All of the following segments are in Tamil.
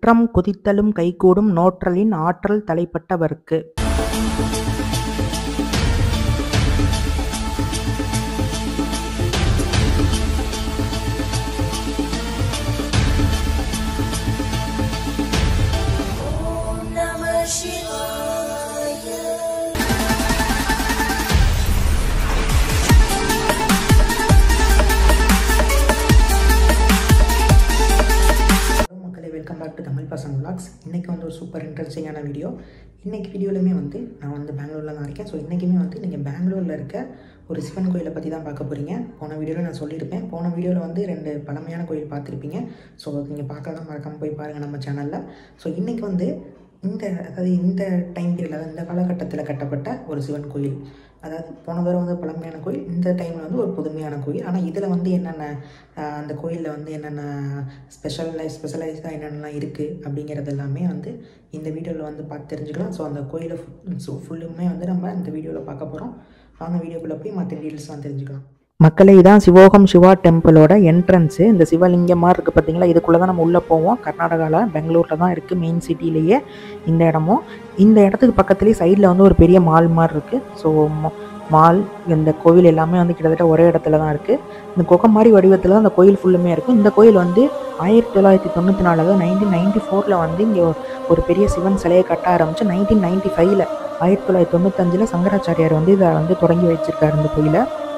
முற்றம் குதித்தலும் கைகூடும் நோற்றலின் ஆற்றல் தலைப்பட்டவர்க்கு Namah Shivaya. ஹலோ மக்களே வெல்கம் பேக் டு தமிழ் பசங்க vlogs இன்றைக்கி வந்து ஒரு சூப்பர் இன்ட்ரெஸ்டிங்கான வீடியோ இன்றைக்கி வீடியோலையுமே வந்து நான் வந்து பெங்களூரில் தான் இருக்கேன் ஸோ இன்றைக்குமே வந்து நீங்கள் பெங்களூரில் இருக்க ஒரு சிவன் கோயிலை பற்றி தான் பார்க்க போகிறீங்க போன வீடியோவில் நான் சொல்லியிருப்பேன் போன வீடியோவில் வந்து ரெண்டு பழமையான கோயில் பார்த்துருப்பீங்க ஸோ நீங்கள் பார்க்கலாம் மறக்காமல் போய் பாருங்கள் நம்ம சேனலில் ஸோ இன்றைக்கி வந்து இந்த அதாவது இந்த டைம் பீரியட் அதாவது இந்த காலகட்டத்தில் கட்டப்பட்ட ஒரு சிவன் கோயில் அதாவது போன தடவை வந்து பழமையான கோயில் இந்த டைமில் வந்து ஒரு புதுமையான கோயில் ஆனால் இதில் வந்து என்னென்ன ஆஹ், அந்த கோயிலில் வந்து என்னென்ன ஸ்பெஷலைஸ் ஸ்பெஷலைஸ்டாக என்னென்னலாம் இருக்குது அப்படிங்கிறது எல்லாமே வந்து இந்த வீடியோவில் வந்து பார்த்து தெரிஞ்சுக்கலாம் ஸோ அந்த கோயிலை ஸோ ஃபுல்லுமே வந்து நம்ம இந்த வீடியோவில் பார்க்க போகிறோம் வாங்க வீடியோக்குள்ளே போய் மற்ற டீட்டெயில்ஸ்லாம் தெரிஞ்சுக்கலாம் மக்களே இதான் சிவோகம் சிவா டெம்பிளோட என்ட்ரன்ஸு இந்த சிவலிங்கம் மாதிரி இருக்குது பார்த்தீங்களா இதுக்குள்ளே தான் நம்ம உள்ளே போவோம் கர்நாடகாவில் பெங்களூரில் தான் இருக்குது மெயின் சிட்டிலேயே இந்த இடமும் இந்த இடத்துக்கு பக்கத்துலேயே சைடில் வந்து ஒரு பெரிய மால் மாதிரி இருக்குது ஸோ மால் இந்த கோவில் எல்லாமே வந்து கிட்டத்தட்ட ஒரே இடத்துல தான் இருக்குது இந்த குகை மாதிரி வடிவத்தில் தான் அந்த கோயில் ஃபுல்லுமே இருக்கும் இந்த கோயில் வந்து ஆயிரத்தி தொள்ளாயிரத்தி தொண்ணூற்றி நாலு அதாவது நைன்டீன் நைன்டி ஃபோரில் வந்து இங்கே ஒரு பெரிய சிவன் சிலையை கட்ட ஆரம்பிச்சு நைன்டீன் நைன்டி ஃபைவ்ல ஆயிரத்தி தொள்ளாயிரத்தி தொண்ணூத்தஞ்சில் சங்கராச்சாரியார் வந்து இதை வந்து தொடங்கி வச்சிருக்காரு இந்த கோயிலை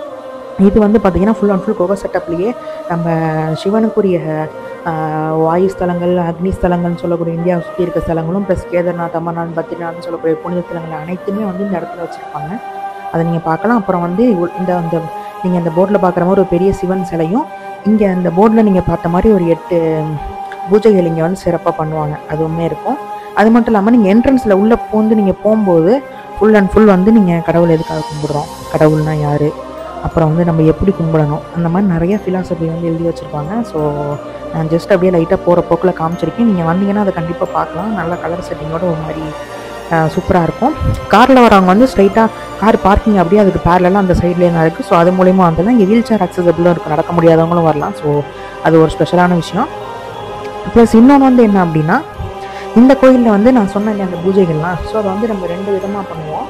இது வந்து பார்த்திங்கன்னா ஃபுல் அண்ட் ஃபுல் குகை செட்டப்லேயே நம்ம சிவனுக்குரிய ஆஹ், வாயு ஸ்தலங்கள் அக்னி ஸ்தலங்கள்னு சொல்லக்கூடிய இந்தியாவை சுற்றி இருக்க ஸ்தலங்களும் ப்ளஸ் கேதார்நாத் அமர்நாத் பத்ரிநாத்னு சொல்லக்கூடிய புனித ஸ்தலங்கள் அனைத்துமே வந்து இந்த இடத்துல வச்சுருப்பாங்க அதை நீங்கள் பார்க்கலாம் அப்புறம் வந்து உ- இந்த அந்த நீங்கள் அந்த போர்டில் பார்க்குற மாதிரி ஒரு பெரிய சிவன் சிலையும் இங்கே அந்த போர்டில் நீங்கள் பார்த்த மாதிரி ஒரு எட்டு பூஜைகள் இங்கே வந்து சிறப்பாக பண்ணுவாங்க அதுவுமே இருக்கும் அது மட்டும் இல்லாமல் நீங்கள் என்ட்ரன்ஸில் உள்ளே பூந்து நீங்கள் போகும்போது ஃபுல் அண்ட் ஃபுல் வந்து நீங்கள் கடவுள் எதுக்காக கும்பிடுறோம் கடவுள்னா யார் அப்புறம் வந்து நம்ம எப்படி கும்பிடணும் அந்த மாதிரி நிறைய ஃபிலாசபி வந்து எழுதி வச்சுருப்பாங்க ஸோ நான் ஜஸ்ட் அப்படியே லைட்டாக போகிற போக்கில் காமிச்சிருக்கேன் நீங்கள் வந்தீங்கன்னா அதை கண்டிப்பாக பார்க்கலாம் நல்ல கலர் செட்டிங்கோட ஒரு மாதிரி சூப்பராக இருக்கும் காரில் வரவங்க வந்து ஸ்ட்ரைட்டாக கார் பார்க்கிங் அப்படியே அதுக்கு பேரலாம் அந்த சைட்லேயே தான் இருக்குது ஸோ அது மூலிமா வந்ததுனா இங்கே வீல் சேர் அக்சசபிளும் இருக்குது நடக்க முடியாதவங்களும் வரலாம் ஸோ அது ஒரு ஸ்பெஷலான விஷயம் ப்ளஸ் இன்னொன்று வந்து என்ன அப்படின்னா இந்த கோயிலில் வந்து நான் சொன்ன இல்லையா அந்த பூஜைகள்லாம் ஸோ அதை வந்து நம்ம ரெண்டு விதமாக பண்ணுவோம்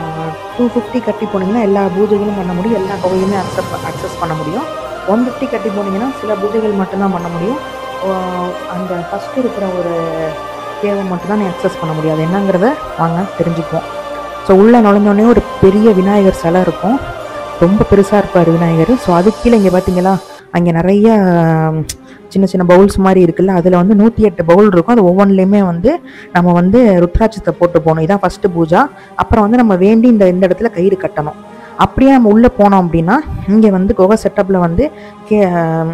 டூ ஃபிஃப்டி கட்டி போனீங்கன்னா எல்லா பூஜைகளும் பண்ண முடியும் எல்லா கோயிலுமே அக்செப்ட் அக்சஸ் பண்ண முடியும் ஒன் ஃபிஃப்டி கட்டி போனீங்கன்னா சில பூஜைகள் மட்டும்தான் பண்ண முடியும் ஆஹ் அந்த ஃபஸ்ட்டு இருக்கிற ஒரு தேவை மட்டும்தான் நீ அக்சஸ் பண்ண முடியாது என்னங்கிறத வாங்க தெரிஞ்சுக்குவோம் ஸோ உள்ளே நுழைஞ்சோடனே ஒரு பெரிய விநாயகர் சிலை இருக்கும் ரொம்ப பெருசாக இருப்பார் விநாயகர் ஸோ அது கீழே இங்கே பார்த்தீங்களா அங்கே நிறைய ஆம், சின்ன சின்ன பவுல்ஸ் மாதிரி இருக்குல்ல அதில் வந்து நூற்றி எட்டு பவுல் இருக்கும் அது ஒவ்வொன்றுலேயுமே வந்து நம்ம வந்து ருத்ராட்சத்தை போட்டு போகணும் இதான் ஃபஸ்ட்டு பூஜா அப்புறம் வந்து நம்ம வேண்டி இந்த இந்த இடத்துல கயிறு கட்டணும் அப்படியே நம்ம உள்ளே போனோம் அப்படின்னா இங்கே வந்து குகை செட்டப்பில் வந்து கே ஆம்,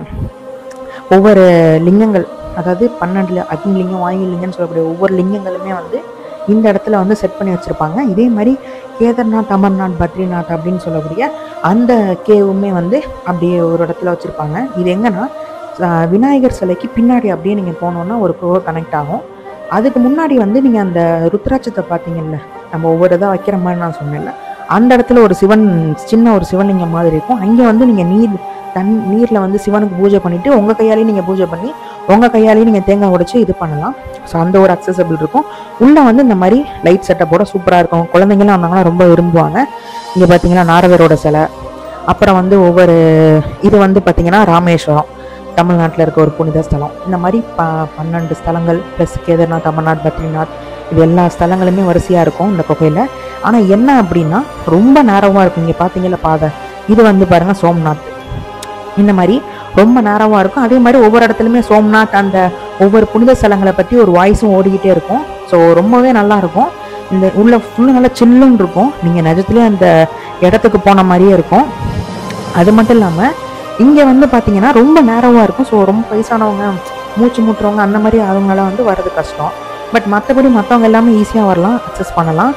ஒவ்வொரு லிங்கங்கள் அதாவது பன்னெண்டு அக்னி லிங்கம் வாயு லிங்கம்னு சொல்லக்கூடிய ஒவ்வொரு லிங்கங்களுமே வந்து இந்த இடத்துல வந்து செட் பண்ணி வச்சுருப்பாங்க இதே மாதிரி கேதார்நாத் அமர்நாத் பத்ரிநாத் அப்படின்னு சொல்லக்கூடிய அந்த கேவுமே வந்து அப்படியே ஒரு இடத்துல வச்சுருப்பாங்க இது எங்கன்னா ஆஹ், விநாயகர் சிலைக்கு பின்னாடி அப்படியே நீங்கள் போனோன்னா ஒரு குகை கனெக்ட் ஆகும் அதுக்கு முன்னாடி வந்து நீங்கள் அந்த ருத்ராட்சத்தை பார்த்தீங்கல்ல நம்ம ஒவ்வொரு இதாக வைக்கிற மாதிரி நான் சொன்னேன்ல அந்த இடத்துல ஒரு சிவன் சின்ன ஒரு சிவலிங்கம் மாதிரி இருக்கும் அங்கே வந்து நீங்கள் நீர் தன் நீரில் வந்து சிவனுக்கு பூஜை பண்ணிவிட்டு உங்கள் கையாலேயும் நீங்கள் பூஜை பண்ணி உங்கள் கையாலேயும் நீங்கள் தேங்காய் உடைச்சு இது பண்ணலாம் ஸோ அந்த ஒரு அக்சசபிள் இருக்கும் உள்ளே வந்து இந்த மாதிரி லைட் செட்டப்போட சூப்பராக இருக்கும் குழந்தைங்களாம் வந்தாங்கன்னா ரொம்ப விரும்புவாங்க இங்கே பார்த்தீங்கன்னா நாரதரோட சிலை அப்புறம் வந்து ஒவ்வொரு இது வந்து பார்த்தீங்கன்னா ராமேஸ்வரம் தமிழ்நாட்டில் இருக்க ஒரு புனித ஸ்தலம் இந்த மாதிரி ப பன்னெண்டு ஸ்தலங்கள் ப்ளஸ் கேதார்நாத் அமர்நாத் பத்ரிநாத் இது எல்லா ஸ்தலங்களுமே வரிசையாக இருக்கும் இந்த குகையில் ஆனால் என்ன அப்படின்னா ரொம்ப நேரமாக இருக்கும் இங்கே பார்த்தீங்களா பாதை இது வந்து பாருங்கள் சோம்நாத் இந்த மாதிரி ரொம்ப நேரமாக இருக்கும் அதே மாதிரி ஒவ்வொரு இடத்துலையுமே சோம்நாத் அந்த ஒவ்வொரு புனித ஸ்தலங்களை பற்றி ஒரு வாய்ஸும் ஓடிக்கிட்டே இருக்கும் ஸோ ரொம்பவே நல்லா இருக்கும் இந்த உள்ள ஃபுல்லு நல்லா சில்லுன்னு இருக்கும் நீங்கள் நிஜத்துலேயே அந்த இடத்துக்கு போன மாதிரியே இருக்கும் அது மட்டும் இல்லாமல் இங்கே வந்து பார்த்தீங்கன்னா ரொம்ப நேரமாக இருக்கும் ஸோ ரொம்ப வயசானவங்க மூச்சு முட்டுறவங்க அந்த மாதிரி அவங்களாம் வந்து வர்றது கஷ்டம் பட் மற்றபடி மற்றவங்க எல்லாமே ஈஸியாக வரலாம் அக்சஸ் பண்ணலாம்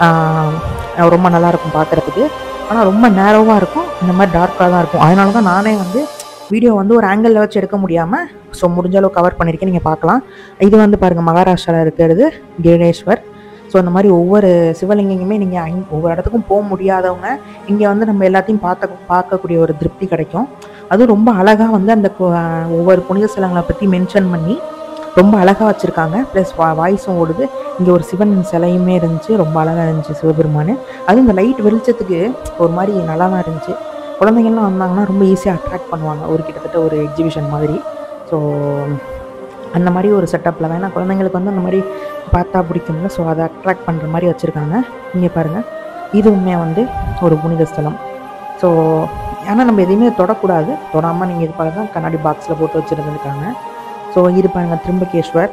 ஆஹ் ரொம்ப நல்லா இருக்கும் பார்க்குறதுக்கு ஆனால் ரொம்ப நேரோவாக இருக்கும் இந்த மாதிரி டார்க்காக தான் இருக்கும் அதனால தான் நானே வந்து வீடியோ வந்து ஒரு ஆங்கிளில் வச்சு எடுக்க முடியாமல் ஸோ முடிஞ்ச அளவு கவர் பண்ணியிருக்கேன் நீங்கள் பார்க்கலாம் இது வந்து பாருங்கள் மகாராஷ்டிராவில் இருக்கிறது கேடேஸ்வர் ஸோ அந்த மாதிரி ஒவ்வொரு சிவலிங்கமுமே நீங்கள் ஒவ்வொரு இடத்துக்கும் போக முடியாதவங்க இங்கே வந்து நம்ம எல்லாத்தையும் பார்த்த பார்க்கக்கூடிய ஒரு திருப்தி கிடைக்கும் அதுவும் ரொம்ப அழகாக வந்து அந்த கு- ஒவ்வொரு புனித ஸ்தலங்களை பற்றி மென்ஷன் பண்ணி ரொம்ப அழகாக வச்சுருக்காங்க ப்ளஸ் வா வாய்ஸும் ஓடுது இங்கே ஒரு சிவன் சிலையுமே இருந்துச்சு ரொம்ப அழகாக இருந்துச்சு சிவபெருமான் அதுவும் இந்த லைட் வெளிச்சத்துக்கு ஒரு மாதிரி நல்லா தான் இருந்துச்சு குழந்தைங்கள்லாம் வந்தாங்கன்னா ரொம்ப ஈஸியாக அட்ராக்ட் பண்ணுவாங்க ஒரு கிட்டத்தட்ட ஒரு எக்ஸிபிஷன் மாதிரி ஸோ அந்த மாதிரி ஒரு செட்டப்பில் தான் ஏன்னா குழந்தைங்களுக்கு வந்து அந்த மாதிரி பார்த்தா பிடிக்கும்ல ஸோ அதை அட்ராக்ட் பண்ணுற மாதிரி வச்சுருக்காங்க இங்கே பாருங்கள் இதுவுமே வந்து ஒரு புனித ஸ்தலம் ஸோ ஆனால் நம்ம எதையுமே தொடக்கூடாது தொடாமல் நீங்கள் இது பாருங்க கண்ணாடி பாக்ஸில் போட்டு வச்சுருந்துருக்காங்க ஸோ இது பாருங்கள் திரும்பகேஸ்வர்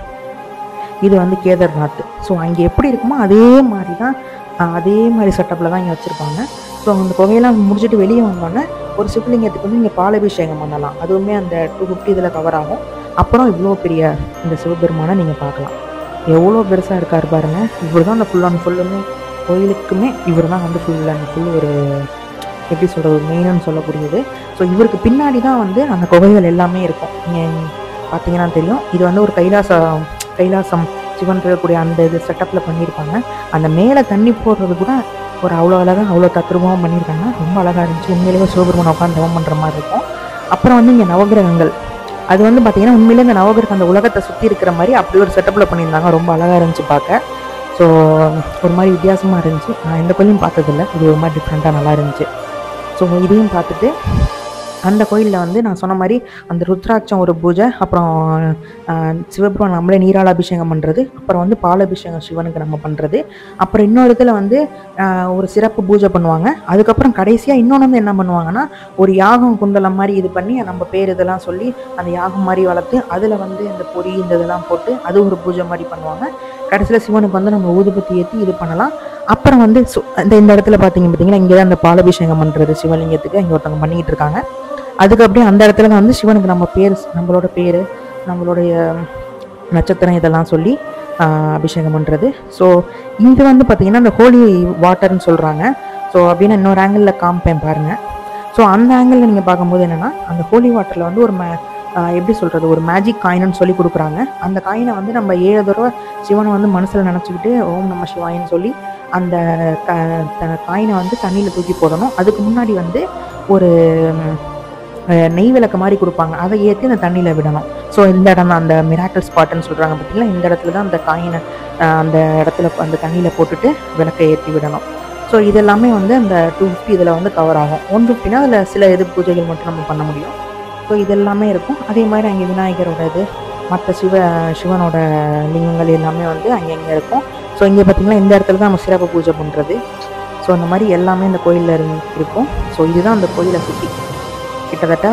இது வந்து கேதார்நாத் ஸோ அங்கே எப்படி இருக்குமோ அதே மாதிரி தான் ஆஹ், அதே மாதிரி செட்டப்பில் தான் இங்கே வச்சுருப்பாங்க ஸோ அந்த குகையெல்லாம் முடிச்சுட்டு வெளியே வந்தோடனே ஒரு சிவலிங்கத்துக்கு வந்து இங்கே பாலபிஷேகம் பண்ணலாம் அதுவுமே அந்த டூ ஃபிஃப்டி இதில் கவர் ஆகும் அப்புறம் இவ்வளோ பெரிய இந்த சிவபெருமானை நீங்கள் பார்க்கலாம் எவ்வளோ பெருசாக இருக்கார் பாருங்க இவர் தான் அந்த ஃபுல் அண்ட் ஃபுல்லுமே கோயிலுக்குமே இவர் தான் வந்து ஃபுல் அண்ட் ஃபுல் ஒரு எப்படி சொல்கிறது ஒரு மெயின்னு சொல்லக்கூடியது ஸோ இவருக்கு பின்னாடி தான் வந்து அந்த குகைகள் எல்லாமே இருக்கும் நீங்கள் பார்த்தீங்கன்னா தெரியும் இது வந்து ஒரு கைலாசம் கைலாசம் சிவன் இருக்கக்கூடிய அந்த இது செட்டப்பில் பண்ணியிருப்பாங்க அந்த மேலே தண்ணி போடுறது கூட ஒரு அவ்வளோ அழகாக அவ்வளோ தத்ரூபமாக பண்ணியிருக்காங்க ரொம்ப அழகாக இருந்துச்சு உண்மையிலேயே சிவபெருமன் உட்காந்து தவம் பண்ணுற மாதிரி இருக்கும் அப்புறம் வந்து இங்கே நவகிரகங்கள் அது வந்து பார்த்தீங்கன்னா உண்மையிலே இந்த நவகிரகம் அந்த உலகத்தை சுற்றி இருக்கிற மாதிரி அப்படி ஒரு செட்டப்பில் பண்ணியிருந்தாங்க ரொம்ப அழகாக இருந்துச்சு பார்க்க ஸோ ஒரு மாதிரி வித்தியாசமாக இருந்துச்சு நான் எந்த கோயிலையும் பார்த்ததில்ல இது ஒரு மாதிரி டிஃப்ரெண்ட்டாக நல்லா இருந்துச்சு ஸோ இதையும் பார்த்துட்டு அந்த கோயிலில் வந்து நான் சொன்ன மாதிரி அந்த ருத்ராட்சம் ஒரு பூஜை அப்புறம் ஆஹ், சிவபெருமான் நம்மளே நீரால் அபிஷேகம் பண்ணுறது அப்புறம் வந்து பாலாபிஷேகம் சிவனுக்கு நம்ம பண்ணுறது அப்புறம் இன்னொரு இதில் வந்து ஆஹ், ஒரு சிறப்பு பூஜை பண்ணுவாங்க அதுக்கப்புறம் கடைசியாக இன்னொன்று வந்து என்ன பண்ணுவாங்கன்னா ஒரு யாகம் குண்டலம் மாதிரி இது பண்ணி நம்ம பேர் இதெல்லாம் சொல்லி அந்த யாகம் மாதிரி வளர்த்து அதில் வந்து இந்த பொரி இந்த இதெல்லாம் போட்டு அது ஒரு பூஜை மாதிரி பண்ணுவாங்க கடைசியில் சிவனுக்கு வந்து நம்ம ஊதுபத்தி ஏற்றி இது பண்ணலாம் அப்புறம் வந்து சு- இந்த இந்த இடத்துல பார்த்தீங்க பார்த்தீங்கன்னா இங்கே தான் அந்த பாலாபிஷேகம் பண்ணுறது சிவலிங்கத்துக்கு இங்கே ஒருத்தவங்க பண்ணிக்கிட்டு இருக்காங்க அதுக்கு அப்படியே அந்த இடத்துல தான் வந்து சிவனுக்கு நம்ம பேர் நம்மளோட பேர் நம்மளுடைய நட்சத்திரம் இதெல்லாம் சொல்லி ஆஹ், அபிஷேகம் பண்ணுறது ஸோ இது வந்து பார்த்தீங்கன்னா அந்த ஹோலி வாட்டர்னு சொல்கிறாங்க ஸோ அப்படின்னு இன்னொரு ஆங்கிளில் காமிப்பேன் பாருங்கள் ஸோ அந்த ஆங்கிளில் நீங்கள் பார்க்கும்போது என்னென்னா அந்த ஹோலி வாட்டரில் வந்து ஒரு மே ஆஹ், எப்படி சொல்கிறது ஒரு மேஜிக் காயின்னு சொல்லி கொடுக்குறாங்க அந்த காயினை வந்து நம்ம ஏழு தடவை சிவனை வந்து மனசில் நினச்சிக்கிட்டு ஓம் நம சிவாயின்னு சொல்லி அந்த க த- காயினை வந்து தண்ணியில் தூக்கி போடணும் அதுக்கு முன்னாடி வந்து ஒரு ம், அஹ், நெய் விளக்கு மாதிரி கொடுப்பாங்க அதை ஏற்றி அந்த தண்ணியில் விடணும் ஸோ இந்த இடம் தான் அந்த மிராக்கல் ஸ்பாட்டுன்னு சொல்கிறாங்க பார்த்தீங்களா இந்த இடத்துல தான் அந்த காயினை அஹ், அந்த இடத்துல அந்த தண்ணியில் போட்டுட்டு விளக்கை ஏற்றி விடணும் ஸோ இது எல்லாமே வந்து அந்த டூ ஃபிஃப்டி இதில் வந்து கவர் ஆகும் ஒன் ஃபிஃப்டினா அதில் சில இது பூஜைகள் மட்டும் நம்ம பண்ண முடியும் ஸோ இது எல்லாமே இருக்கும் அதே மாதிரி அங்கே விநாயகரோட இது மற்ற சிவ சிவனோட லிங்கங்கள் எல்லாமே வந்து அங்கங்கே இருக்கும் ஸோ இங்கே பார்த்தீங்கன்னா இந்த இடத்துல தான் நம்ம சிறப்பு பூஜை பண்ணுறது ஸோ அந்த மாதிரி எல்லாமே இந்த கோயிலில் இருந்து இருக்கும் ஸோ இதுதான் அந்த கோயிலை சுற்றி கிட்டத்தட்ட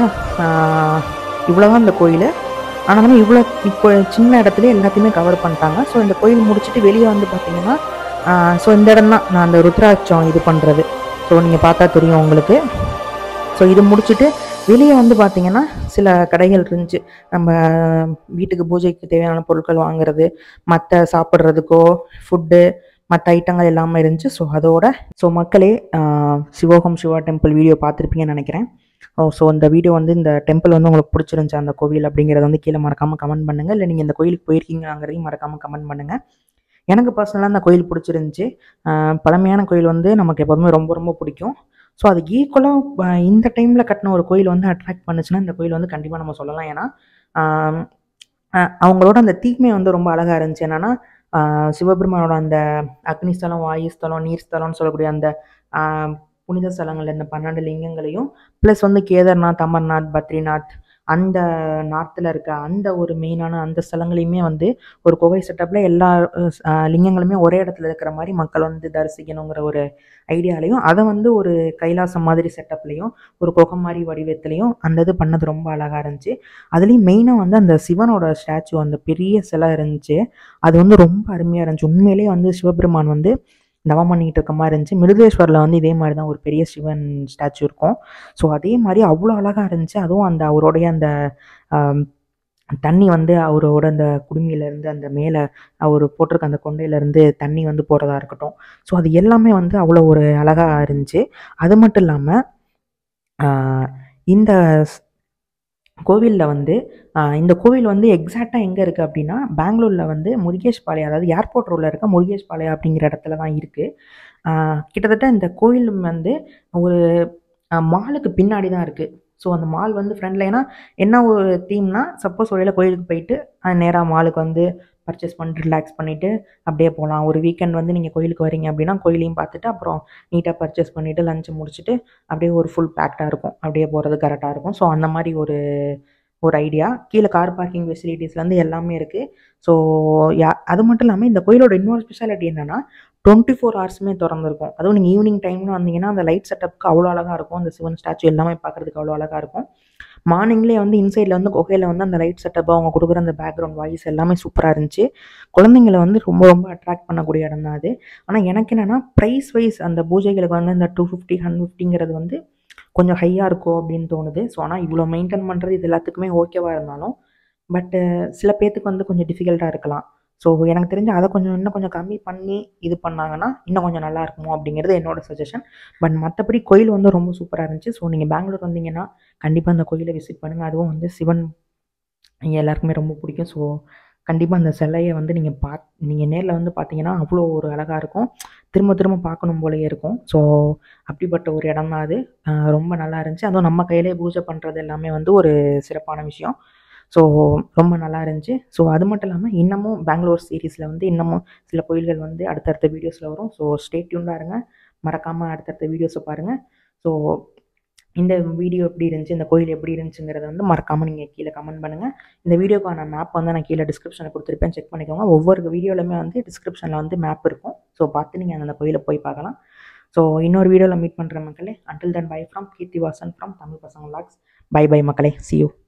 இவ்வளோ தான் இந்த கோயில் ஆனாலுமே இவ்வளோ இப்போ சின்ன இடத்துல எல்லாத்தையுமே கவர் பண்ணிட்டாங்க ஸோ இந்த கோயில் முடிச்சுட்டு வெளியே வந்து பார்த்தீங்கன்னா ஸோ இந்த இடம் தான் நான் அந்த ருத்ராட்சம் இது பண்ணுறது ஸோ நீங்கள் பார்த்தா தெரியும் உங்களுக்கு ஸோ இது முடிச்சுட்டு வெளியே வந்து பார்த்தீங்கன்னா சில கடைகள் இருந்துச்சு நம்ம வீட்டுக்கு பூஜைக்கு தேவையான பொருட்கள் வாங்குறது மற்ற சாப்பிட்றதுக்கோ ஃபுட்டு மற்ற ஐட்டங்கள் எல்லாமே இருந்துச்சு ஸோ அதோட ஸோ மக்களே ah, Shivoham Shiva temple video பார்த்துருப்பீங்கன்னு நினைக்கிறேன் ஓ ஸோ அந்த வீடியோ வந்து இந்த டெம்பிள் வந்து உங்களுக்கு பிடிச்சிருந்துச்சு அந்த கோவில் அப்படிங்கிறத வந்து கீழே மறக்காமல் கமெண்ட் பண்ணுங்கள் இல்லை நீங்கள் இந்த கோயிலுக்கு போயிருக்கீங்களாங்கிறதையும் மறக்காமல் கமெண்ட் பண்ணுங்கள் எனக்கு பர்சனலாக அந்த கோயில் பிடிச்சிருந்துச்சி ஆஹ், பழமையான கோயில் வந்து நமக்கு எப்போதுமே ரொம்ப ரொம்ப பிடிக்கும் ஸோ அது ஈக்குவலாக இந்த டைமில் கட்டின ஒரு கோயில் வந்து அட்ராக்ட் பண்ணுச்சுன்னா இந்த கோயில் வந்து கண்டிப்பாக நம்ம சொல்லலாம் ஏன்னா ஆஹ், ஆஹ், அவங்களோட அந்த தீமை வந்து ரொம்ப அழகாக இருந்துச்சு என்னன்னா ஆஹ், சிவபெருமானோட அந்த அக்னி ஸ்தலம் வாயு ஸ்தலம் நீர் ஸ்தலம்னு சொல்லக்கூடிய அந்த ஆஹ், புனித ஸ்தலங்கள் இந்த பன்னெண்டு லிங்கங்களையும் ப்ளஸ் வந்து கேதார்நாத் அமர்நாத் பத்ரிநாத் அந்த நார்த்தில் இருக்க அந்த ஒரு மெயினான அந்த ஸ்தலங்களையுமே வந்து ஒரு குகை செட்டப்பில் எல்லா அஹ், லிங்கங்களுமே ஒரே இடத்துல இருக்கிற மாதிரி மக்கள் வந்து தரிசிக்கணுங்கிற ஒரு ஐடியாலையும் அதை வந்து ஒரு கைலாசம் மாதிரி செட்டப்லேயும் ஒரு குகை மாதிரி வடிவத்துலேயும் அந்த இது பண்ணது ரொம்ப அழகாக இருந்துச்சு அதுலேயும் மெயினாக வந்து அந்த சிவனோட ஸ்டாச்சு அந்த பெரிய சிலை இருந்துச்சு அது வந்து ரொம்ப அருமையாக இருந்துச்சு உண்மையிலேயே வந்து சிவபெருமான் வந்து தவம் பண்ணிக்கிட்டு இருக்க மாதிரி இருந்துச்சு மிருதேஸ்வரில் வந்து இதே மாதிரி தான் ஒரு பெரிய சிவன் ஸ்டாச்சு இருக்கும் ஸோ அதே மாதிரி அவ்வளோ அழகாக இருந்துச்சு அதுவும் அந்த அவருடைய அந்த ஆம், தண்ணி வந்து அவரோட அந்த குடுமியிலேருந்து அந்த மேலே அவர் போட்டிருக்க அந்த கொண்டையிலேருந்து தண்ணி வந்து போகிறதா இருக்கட்டும் ஸோ அது எல்லாமே வந்து அவ்வளோ ஒரு அழகாக இருந்துச்சு அது மட்டும் இல்லாமல் இந்த கோவிலில் வந்து ஆஹ் இந்த கோவில் வந்து எக்ஸாக்டாக எங்கே இருக்குது அப்படின்னா பெங்களூரில் வந்து முருகேஷ் பாளையம் அதாவது ஏர்போர்ட் ரோடில் இருக்க முருகேஷ் பாளையம் அப்படிங்கிற இடத்துல தான் இருக்குது கிட்டத்தட்ட இந்த கோயில் வந்து ஒரு மாலுக்கு பின்னாடி தான் இருக்குது ஸோ அந்த மால் வந்து ஃப்ரெண்டில் ஏன்னா என்ன ஒரு தீம்னா சப்போஸ் ஒருவேளை கோயிலுக்கு போயிட்டு நேராக மாலுக்கு வந்து பர்ச்சேஸ் பண்ணிட்டு ரிலாக்ஸ் பண்ணிவிட்டு அப்படியே போகலாம் ஒரு வீக்கெண்ட் வந்து நீங்கள் கோயிலுக்கு வரீங்க அப்படின்னா கோயிலையும் பார்த்துட்டு அப்புறம் நீட்டாக பர்ச்சேஸ் பண்ணிவிட்டு லஞ்சை முடிச்சுட்டு அப்படியே ஒரு ஃபுல் பேக்டாக இருக்கும் அப்படியே போகிறது கரெக்டாக இருக்கும் ஸோ அந்த மாதிரி ஒரு ஒரு ஐடியா கீழே கார் பார்க்கிங் ஃபெசிலிட்டிஸ்லேருந்து எல்லாமே இருக்குது ஸோ யா அது மட்டும் இல்லாமல் இந்த கோயிலோட இன்னொரு ஸ்பெஷாலிட்டி என்னென்னா டுவெண்ட்டி ஃபோர் ஹவர்ஸுமே திறந்துருக்கும் அதுவும் நீங்கள் ஈவினிங் டைம்னு வந்தீங்கன்னா அந்த லைட் செட்டப்புக்கு அவ்வளோ அழகாக இருக்கும் அந்த சிவன் ஸ்டாச்சு எல்லாமே பார்க்குறதுக்கு அவ்வளோ அழகாக இருக்கும் மார்னிங்லேயே வந்து இன்சைடில் வந்து குகையில் வந்து அந்த லைட் செட்டப் அவங்க கொடுக்குற அந்த பேக்ரவுண்ட் வாய்ஸ் எல்லாமே சூப்பராக இருந்துச்சு குழந்தைங்களை வந்து ரொம்ப ரொம்ப அட்ராக்ட் பண்ணக்கூடிய இடம் தான் அது ஆனால் எனக்கு என்னென்னா ப்ரைஸ் வைஸ் அந்த பூஜைகளுக்கு வந்து இந்த டூ ஃபிஃப்டி ஹண்ட்ரட் ஃபிஃப்டிங்கிறது வந்து கொஞ்சம் ஹையாக இருக்கும் அப்படின்னு தோணுது ஸோ ஆனால் இவ்வளோ மெயின்டைன் பண்ணுறது இது எல்லாத்துக்குமே ஓகேவாக இருந்தாலும் பட்டு சில பேர்த்துக்கு வந்து கொஞ்சம் டிஃபிகல்ட்டாக இருக்கலாம் ஸோ எனக்கு தெரிஞ்சு அதை கொஞ்சம் இன்னும் கொஞ்சம் கம்மி பண்ணி இது பண்ணாங்கன்னா இன்னும் கொஞ்சம் நல்லா இருக்குமோ அப்படிங்கிறது என்னோட சஜஷன் பட் மற்றபடி கோயில் வந்து ரொம்ப சூப்பராக இருந்துச்சு ஸோ நீங்கள் பெங்களூர் வந்தீங்கன்னா கண்டிப்பாக அந்த கோயிலை விசிட் பண்ணுங்கள் அதுவும் வந்து சிவன் இங்கே எல்லாருக்குமே ரொம்ப பிடிக்கும் ஸோ கண்டிப்பாக அந்த சிலையை வந்து நீங்கள் பா நீங்கள் நேரில் வந்து பார்த்தீங்கன்னா அவ்வளோ ஒரு அழகாக இருக்கும் திரும்ப திரும்ப பார்க்கணும் போலயே இருக்கும் ஸோ அப்படிப்பட்ட ஒரு இடம் தான் அது ஆஹ் ரொம்ப நல்லா இருந்துச்சு அதுவும் நம்ம கையிலே பூஜை பண்ணுறது எல்லாமே வந்து ஒரு சிறப்பான விஷயம் ஸோ ரொம்ப நல்லா இருந்துச்சு ஸோ அது மட்டும் இல்லாமல் இன்னமும் பெங்களூர் சீரீஸில் வந்து இன்னமும் சில கோயில்கள் வந்து அடுத்தடுத்த வீடியோஸில் வரும் ஸோ ஸ்டேட்யூண்டாக இருங்க மறக்காமல் அடுத்தடுத்த வீடியோஸை பாருங்கள் ஸோ இந்த வீடியோ எப்படி இருந்துச்சு இந்த கோயில் எப்படி இருந்துச்சுங்கிறத வந்து மறக்காமல் நீங்கள் கீழே கமெண்ட் பண்ணுங்கள் இந்த வீடியோக்கான மேப் வந்து நான் கீழே டிஸ்கிரிப்ஷனில் கொடுத்துருப்பேன் செக் பண்ணிக்கோங்க ஒவ்வொரு வீடியோலையுமே வந்து டிஸ்கிரிப்ஷனில் வந்து மேப் இருக்கும் ஸோ பார்த்து நீங்கள் அந்த கோயிலை போய் பார்க்கலாம் ஸோ இன்னொரு வீடியோவில் மீட் பண்ணுற மக்களே until then bye from Keerthi Vasan from Tamil பசங்க லாக்ஸ் பை பை மக்களே see you